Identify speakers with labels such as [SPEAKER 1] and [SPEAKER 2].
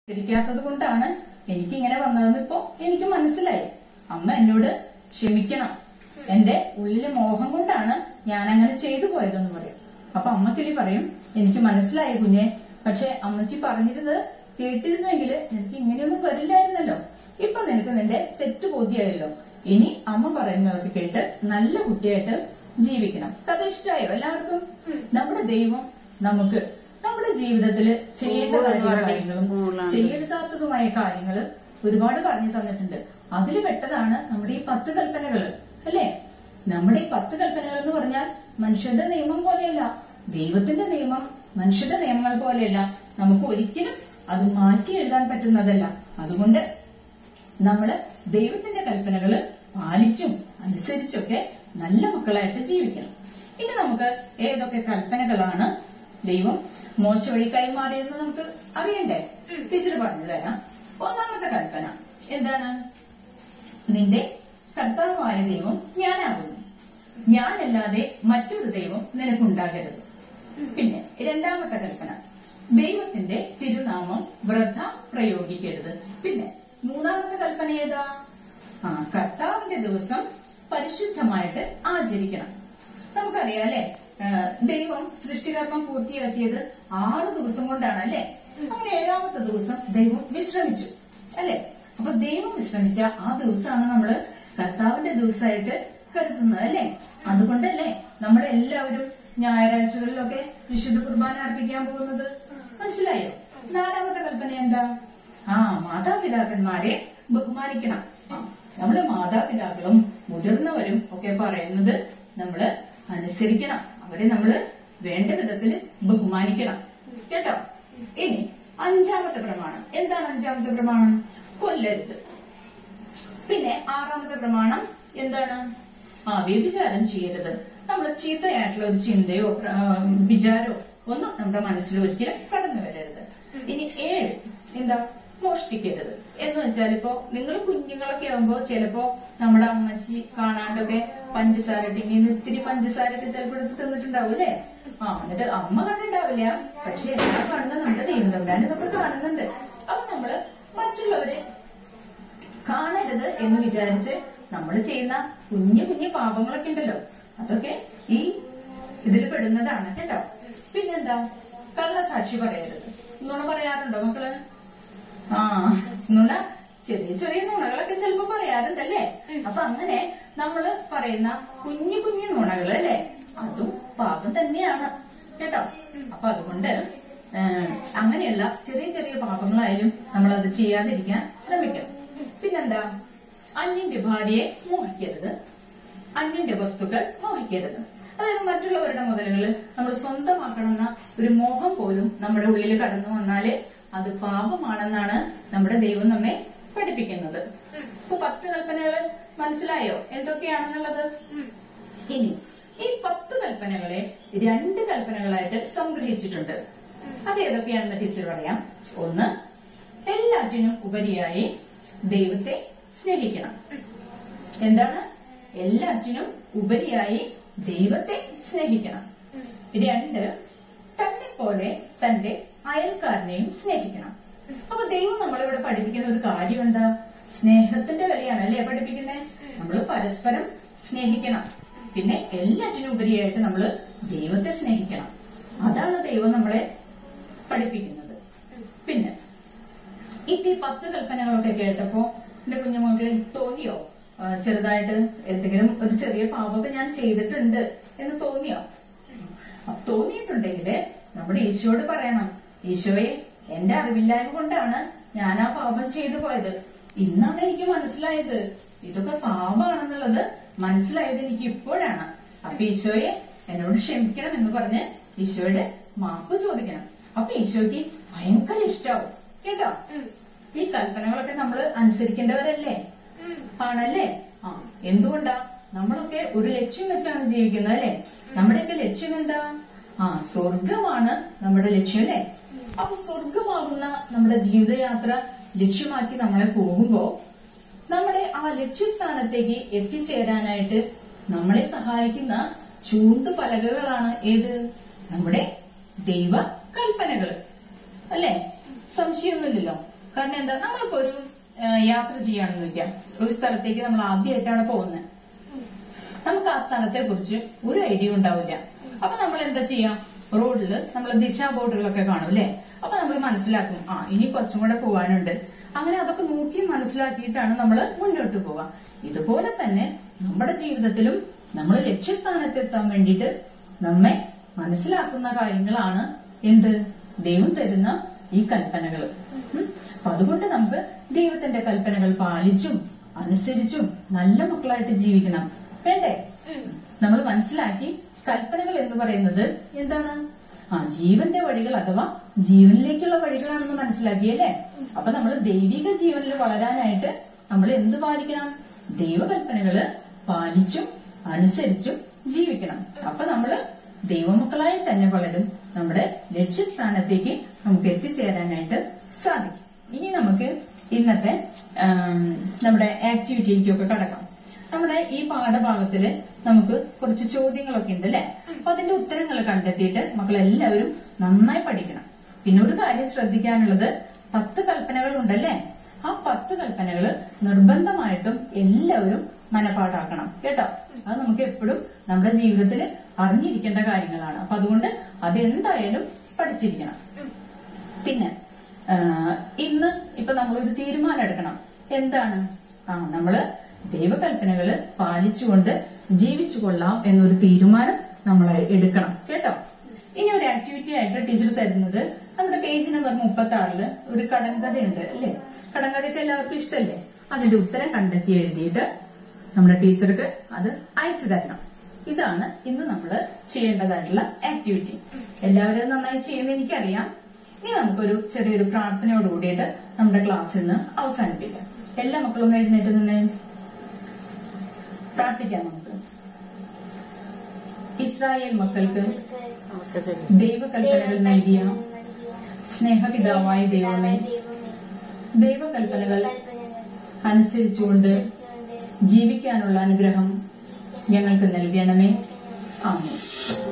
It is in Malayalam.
[SPEAKER 1] ഇരിക്കാത്തത് കൊണ്ടാണ് എനിക്ക് ഇങ്ങനെ വന്നതെന്ന് ഇപ്പൊ എനിക്ക് മനസ്സിലായി അമ്മ എന്നോട് ക്ഷമിക്കണം എന്റെ ഉള്ളിലെ മോഹം കൊണ്ടാണ് ഞാൻ അങ്ങനെ ചെയ്തു പോയതെന്ന് പറയും അപ്പൊ അമ്മക്കിളി പറയും എനിക്ക് മനസ്സിലായി കുഞ്ഞെ പക്ഷെ അമ്മച്ചി പറഞ്ഞിരുന്നത് കേട്ടിരുന്നെങ്കിൽ എനിക്ക് ഇങ്ങനെയൊന്നും വരില്ലായിരുന്നല്ലോ ഇപ്പൊ നിനക്ക് നിന്റെ തെറ്റ് ബോധ്യായല്ലോ ഇനി അമ്മ പറയുന്നതൊക്കെ കേട്ട് നല്ല കുട്ടിയായിട്ട് ജീവിക്കണം കഥ ഇഷ്ടമായോ എല്ലാവർക്കും നമ്മുടെ ദൈവം നമുക്ക് നമ്മുടെ ജീവിതത്തിൽ ചെയ്യേണ്ടതായ കാര്യങ്ങളും ചെയ്യരുതാത്തതുമായ കാര്യങ്ങൾ ഒരുപാട് പറഞ്ഞു തന്നിട്ടുണ്ട് അതിൽ പെട്ടതാണ് നമ്മുടെ ഈ പത്ത് കൽപ്പനകള് അല്ലേ നമ്മുടെ ഈ പത്ത് കൽപ്പനകൾ എന്ന് പറഞ്ഞാൽ മനുഷ്യന്റെ നിയമം പോലെയല്ല ദൈവത്തിന്റെ നിയമം മനുഷ്യന്റെ നിയമങ്ങൾ പോലെയല്ല നമുക്ക് ഒരിക്കലും അത് മാറ്റി എഴുതാൻ പറ്റുന്നതല്ല അതുകൊണ്ട് നമ്മള് ദൈവത്തിന്റെ കൽപ്പനകള് പാലിച്ചും അനുസരിച്ചൊക്കെ നല്ല മക്കളായിട്ട് ജീവിക്കണം ഇനി നമുക്ക് ഏതൊക്കെ കൽപ്പനകളാണ് ദൈവം മോശ വഴി കൈമാറിയെന്ന് നമുക്ക് അറിയണ്ടേ ടീച്ചർ പറഞ്ഞു തരാം ഒന്നാമത്തെ കൽപ്പന എന്താണ് നിന്റെ കർത്താവായ ദൈവം ഞാനാകുന്നു ഞാനല്ലാതെ മറ്റൊരു ദൈവം നിനക്കുണ്ടാകരുത് പിന്നെ രണ്ടാമത്തെ കൽപ്പന ദൈവത്തിന്റെ തിരുനാമം വൃഥ പ്രയോഗിക്കരുത് പിന്നെ മൂന്നാമത്തെ കൽപ്പന ഏതാ ആ കർത്താവിന്റെ ദിവസം പരിശുദ്ധമായിട്ട് ആചരിക്കണം നമുക്കറിയാം അല്ലെ ദൈവം സൃഷ്ടികർമ്മം പൂർത്തിയാക്കിയത് ആറ് ദിവസം കൊണ്ടാണ് അല്ലെ അങ്ങനെ ഏഴാമത്തെ ദിവസം ദൈവം വിശ്രമിച്ചു അല്ലെ അപ്പൊ ദൈവം വിശ്രമിച്ച ആ ദിവസമാണ് നമ്മള് കർത്താവിന്റെ ദിവസമായിട്ട് കരുതുന്നത് അല്ലെ അതുകൊണ്ടല്ലേ നമ്മളെല്ലാവരും ഞായറാഴ്ചകളിലൊക്കെ വിശുദ്ധ കുർബാന അർപ്പിക്കാൻ പോകുന്നത് മനസ്സിലായോ നാലാമത്തെ കൽപ്പന എന്താ ആ മാതാപിതാക്കന്മാരെ ബഹുമാനിക്കണം ആ, നമ്മള് മാതാപിതാക്കളും മുതിർന്നവരും ഒക്കെ പറയുന്നത് നമ്മള് അനുസരിക്കണം അവരെ നമ്മള് വേണ്ട വിധത്തിൽ ബഹുമാനിക്കണം കേട്ടോ ഇനി അഞ്ചാമത്തെ പ്രമാണം എന്താണ് അഞ്ചാമത്തെ പ്രമാണം കൊല്ലരുത് പിന്നെ ആറാമത്തെ പ്രമാണം എന്താണ് ആ വ്യഭിചാരം ചെയ്യരുത് നമ്മൾ ചീത്തയായിട്ടുള്ള ഒരു ചിന്തയോ പ്ര- ആ, വിചാരോ ഒന്നും നമ്മുടെ മനസ്സിൽ ഒരിക്കലും കടന്നു വരരുത് ഇനി ഏഴ് എന്താ മോഷ്ടിക്കരുത് എന്ന് വെച്ചാൽ ഇപ്പോ നിങ്ങൾ കുഞ്ഞുങ്ങളൊക്കെ ആകുമ്പോ ചിലപ്പോ നമ്മുടെ അമ്മച്ചി കാണാണ്ടൊക്കെ പഞ്ചസാര ടിങ്ങിന്ന് ഇത്തിരി പഞ്ചസാര ഒക്കെ ചിലപ്പോൾ എടുത്ത് തിന്നിട്ടുണ്ടാവും അല്ലേ ആ എന്നിട്ട് അമ്മ കണ്ടിട്ടുണ്ടാവില്ല പക്ഷെ എല്ലാം കാണുന്നത് നമ്മുടെ ദൈവം തമ്പുരാൻ ഇതൊക്കെ കാണുന്നുണ്ട് അപ്പൊ നമ്മള് മറ്റുള്ളവരെ കാണരുത് എന്ന് വിചാരിച്ച് നമ്മൾ ചെയ്യുന്ന കുഞ്ഞു കുഞ്ഞു പാപങ്ങളൊക്കെ ഉണ്ടല്ലോ അതൊക്കെ ഈ ഇതിൽ പെടുന്നതാണ് കേട്ടോ പിന്നെന്താ കള്ളസാക്ഷി പറയരുത് നുണ പറയാറുണ്ടോ മക്കള് ആ നുണ ചെറിയ ചെറിയ നുണകളൊക്കെ ചിലപ്പോ പറയാറുണ്ടല്ലേ അപ്പൊ അങ്ങനെ നമ്മള് പറയുന്ന കുഞ്ഞു കുഞ്ഞു നുണകൾ അല്ലേ അതും പാപം തന്നെയാണ് കേട്ടോ അപ്പൊ അതുകൊണ്ട് ഏഹ്, അങ്ങനെയുള്ള ചെറിയ ചെറിയ പാപങ്ങളായാലും നമ്മൾ അത് ചെയ്യാതിരിക്കാൻ ശ്രമിക്കണം പിന്നെന്താ അന്യന്റെ ഭാര്യയെ മോഹിക്കരുത് അന്യന്റെ വസ്തുക്കൾ മോഹിക്കരുത് അതായത് മറ്റുള്ളവരുടെ മുതലുകൾ നമ്മൾ സ്വന്തമാക്കണമെന്ന ഒരു മോഹം പോലും നമ്മുടെ ഉള്ളിൽ കടന്നു വന്നാല് അത് പാപമാണെന്നാണ് നമ്മുടെ ദൈവം നമ്മെ പഠിപ്പിക്കുന്നത് ഇപ്പൊ പത്ത് കൽപ്പനകള് മനസ്സിലായോ എന്തൊക്കെയാണെന്നുള്ളത് ഇനി ഈ പത്ത് കൽപ്പനകളെ രണ്ട് കൽപ്പനകളായിട്ട് സംഗ്രഹിച്ചിട്ടുണ്ട് അത് ഏതൊക്കെയാണെന്ന് ടീച്ചർ പറയാം ഒന്ന് എല്ലാറ്റിനും ഉപരിയായി ദൈവത്തെ സ്നേഹിക്കണം എന്താണ് എല്ലാറ്റിനും ഉപരിയായി ദൈവത്തെ സ്നേഹിക്കണം രണ്ട് തന്നെ പോലെ തന്റെ അയൽക്കാരനെയും സ്നേഹിക്കണം അപ്പൊ ദൈവം നമ്മളിവിടെ പഠിപ്പിക്കുന്ന ഒരു കാര്യം എന്താ സ്നേഹത്തിന്റെ വിലയാണ് അല്ലേ പഠിപ്പിക്കുന്നത് നമ്മൾ പരസ്പരം സ്നേഹിക്കണം പിന്നെ എല്ലാറ്റിനും ഉപരിയായിട്ട് നമ്മൾ ദൈവത്തെ സ്നേഹിക്കണം അതാണ് ദൈവം നമ്മളെ പഠിപ്പിക്കുന്നത് പിന്നെ ഇപ്പൊ ഈ പത്ത് കൽപ്പനകളൊക്കെ കേട്ടപ്പോ എന്റെ കുഞ്ഞുമോൾക്ക് തോന്നിയോ ആ, ചെറുതായിട്ട് എന്തെങ്കിലും ഒരു ചെറിയ പാപമൊക്കെ ഞാൻ ചെയ്തിട്ടുണ്ട് എന്ന് തോന്നിയോ അപ്പൊ തോന്നിയിട്ടുണ്ടെങ്കിൽ നമ്മുടെ ഈശോയോട് പറയണം ഈശോയെ എന്റെ അറിവില്ലായ്മ കൊണ്ടാണ് ഞാൻ ആ പാപം ചെയ്തു പോയത് ഇന്നാണ് എനിക്ക് മനസ്സിലായത് ഇതൊക്കെ പാപമാണെന്നുള്ളത് മനസ്സിലായത് എനിക്ക് ഇപ്പോഴാണ് അപ്പൊ ഈശോയെ എന്നോട് ക്ഷമിക്കണം എന്ന് പറഞ്ഞ് ഈശോയുടെ മാപ്പ് ചോദിക്കണം അപ്പൊ ഈശോയ്ക്ക് ഭയങ്കര ഇഷ്ടാവും കേട്ടോ ഈ കൽപ്പനകളൊക്കെ നമ്മൾ അനുസരിക്കേണ്ടവരല്ലേ ആണല്ലേ ആ എന്തുകൊണ്ടാ നമ്മളൊക്കെ ഒരു ലക്ഷ്യം വെച്ചാണ് ജീവിക്കുന്നത് അല്ലെ നമ്മുടെയൊക്കെ ലക്ഷ്യം എന്താ ആ സ്വർഗമാണ് നമ്മുടെ ലക്ഷ്യം അല്ലെ അപ്പൊ സ്വർഗമാകുന്ന നമ്മുടെ ജീവിതയാത്ര ലക്ഷ്യമാക്കി നമ്മളെ പോകുമ്പോ നമ്മുടെ ആ ലക്ഷ്യസ്ഥാനത്തേക്ക് എത്തിച്ചേരാനായിട്ട് നമ്മളെ സഹായിക്കുന്ന ചൂണ്ട് പലകകളാണ് ഏത് നമ്മുടെ ദൈവ കൽപ്പനകൾ അല്ലെ സംശയമൊന്നുമില്ലല്ലോ കാരണം എന്താ നമ്മളിപ്പോ ഒരു ആ, യാത്ര ചെയ്യാണെന്ന് വെക്കാം ഒരു സ്ഥലത്തേക്ക് നമ്മൾ ആദ്യമായിട്ടാണ് പോകുന്നത് നമുക്ക് ആ സ്ഥലത്തെ കുറിച്ച് ഒരു ഐഡിയ ഉണ്ടാവില്ല അപ്പൊ നമ്മൾ എന്താ ചെയ്യാം റോഡിൽ നമ്മൾ ദിശാ ബോർഡുകളൊക്കെ കാണും അല്ലെ അപ്പൊ നമ്മൾ മനസ്സിലാക്കും ആ ഇനി കുറച്ചും കൂടെ പോവാനുണ്ട് അങ്ങനെ അതൊക്കെ നോക്കി മനസ്സിലാക്കിയിട്ടാണ് നമ്മൾ മുന്നോട്ട് പോവുക ഇതുപോലെ തന്നെ നമ്മുടെ ജീവിതത്തിലും നമ്മൾ ലക്ഷ്യസ്ഥാനത്തെത്താൻ വേണ്ടിയിട്ട് നമ്മെ മനസ്സിലാക്കുന്ന കാര്യങ്ങളാണ് എന്ത് ദൈവം തരുന്ന ഈ കൽപ്പനകൾ അപ്പൊ അതുകൊണ്ട് നമുക്ക് ദൈവത്തിന്റെ കൽപ്പനകൾ പാലിച്ചും അനുസരിച്ചും നല്ല മക്കളായിട്ട് ജീവിക്കണം വേണ്ടേ നമ്മൾ മനസ്സിലാക്കി കൽപ്പനകൾ എന്ന് പറയുന്നത് എന്താണ് ആ ജീവന്റെ വഴികൾ അഥവാ ജീവനിലേക്കുള്ള വഴികളാണെന്ന് മനസ്സിലാക്കി അല്ലേ അപ്പൊ നമ്മൾ ദൈവിക ജീവനിൽ വളരാനായിട്ട് നമ്മൾ എന്ത് പാലിക്കണം ദൈവകൽപ്പനകള് പാലിച്ചും അനുസരിച്ചും ജീവിക്കണം അപ്പൊ നമ്മള് ദൈവമക്കളായി തന്നെ വളരും നമ്മുടെ ലക്ഷ്യസ്ഥാനത്തേക്ക് നമുക്ക് എത്തിച്ചേരാനായിട്ട് സാധിക്കും ഇനി നമുക്ക് ഇന്നത്തെ ആം, നമ്മുടെ ആക്ടിവിറ്റിയിലേക്കൊക്കെ കടക്കാം നമ്മുടെ ഈ പാഠഭാഗത്തില് നമുക്ക് കുറച്ച് ചോദ്യങ്ങളൊക്കെ ഉണ്ട് അല്ലെ അപ്പൊ അതിന്റെ ഉത്തരങ്ങൾ കണ്ടെത്തിയിട്ട് മക്കളെല്ലാവരും നന്നായി പഠിക്കണം പിന്നെ ഒരു കാര്യം ശ്രദ്ധിക്കാനുള്ളത് പത്ത് കൽപ്പനകൾ ഉണ്ടല്ലേ ആ പത്ത് കൽപ്പനകൾ നിർബന്ധമായിട്ടും എല്ലാവരും മനപാടാക്കണം കേട്ടോ അത് നമുക്ക് എപ്പോഴും നമ്മുടെ ജീവിതത്തിൽ അറിഞ്ഞിരിക്കേണ്ട കാര്യങ്ങളാണ് അപ്പൊ അതുകൊണ്ട് അതെന്തായാലും പഠിച്ചിരിക്കണം പിന്നെ ആ, ഇന്ന് ഇപ്പൊ നമ്മളൊരു തീരുമാനം എടുക്കണം എന്താണ് ആ നമ്മള് ദൈവകൽപ്പനകള് പാലിച്ചുകൊണ്ട് ജീവിച്ചു കൊള്ളാം എന്നൊരു തീരുമാനം നമ്മൾ എടുക്കണം കേട്ടോ ഇനി ഒരു ആക്ടിവിറ്റി ആയിട്ട് ടീച്ചർ തരുന്നത് നമ്മുടെ പേജ് നമ്പർ മുപ്പത്തി ആറില് ഒരു കടങ്കഥയുണ്ട് അല്ലേ കടങ്കഥയൊക്കെ എല്ലാവർക്കും ഇഷ്ടല്ലേ അതിന്റെ ഉത്തരം കണ്ടെത്തി എഴുതിയിട്ട് നമ്മുടെ ടീച്ചർക്ക് അത് അയച്ചു തരണം ഇതാണ് ഇന്ന് നമ്മൾ ചെയ്യേണ്ടതായിട്ടുള്ള ആക്ടിവിറ്റി എല്ലാവരും നന്നായി ചെയ്യുന്ന എനിക്കറിയാം ഇനി നമുക്കൊരു ചെറിയൊരു പ്രാർത്ഥനയോട് കൂടിയിട്ട് നമ്മുടെ ക്ലാസ്സിൽ നിന്ന് അവസാനിപ്പിക്കാം എല്ലാ മക്കളും ഒന്ന് എഴുന്നേറ്റ് നിന്ന് പ്രാർത്ഥിക്കാം നമുക്ക് ഇസ്രായേൽ മക്കൾക്ക് ദൈവകൽപ്പനകൾ നൽകിയ സ്നേഹപിതാവായ ദൈവമേ ദൈവകൽപ്പനകൾ അനുസരിച്ചുകൊണ്ട് ജീവിക്കാനുള്ള അനുഗ്രഹം ഞങ്ങൾക്ക് നൽകണമേ ആമേ